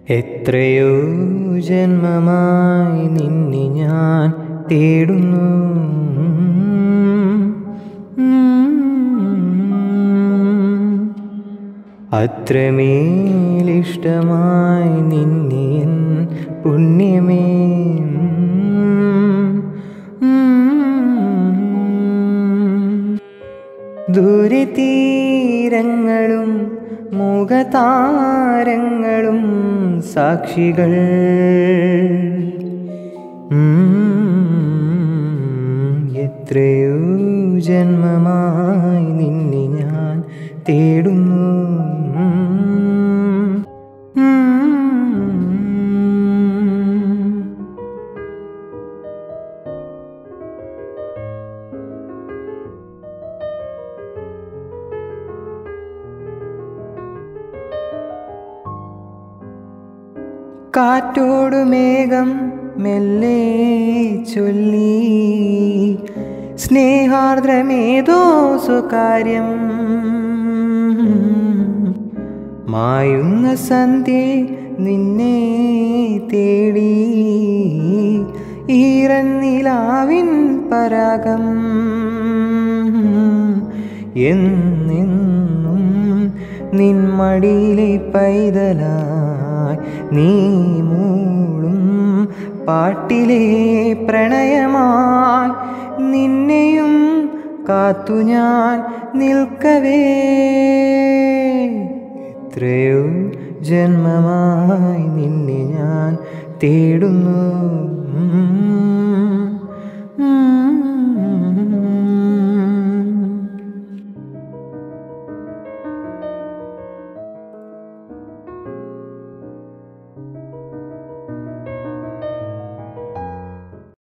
എത്രയോ ജന്മമായി നിന്നെ ഞാൻ തേടുന്നു അത്രമേലിഷ്ടമായി നിന്നെ എൻ പുണ്യമേ ദൂരെ തീരങ്ങളും മുഖതാരങ്ങളും സാക്ഷികൾ ഉം, എത്രയോ ജന്മമായി നിന്നെ ഞാൻ തേടുന്നു ഉം. കാറ്റോടു മേഘം മെല്ലെ ചൊല്ലി സ്നേഹാർദ്രമേതോ സ്വകാര്യം മായുന്ന സന്ധ്യ നിന്നെ തേടി ഈറന്നിലാവിൻ പരാഗം എന്നെന്നും നിൻമടിയിലെ പൈതലായി നീ മൂളും പാട്ടിലെ പ്രണയമായി നിന്നെയും കാത്തു ഞാൻ നിൽക്കവേ എത്രയോ ജന്മമായി നിന്നെ ഞാൻ തേടുന്നു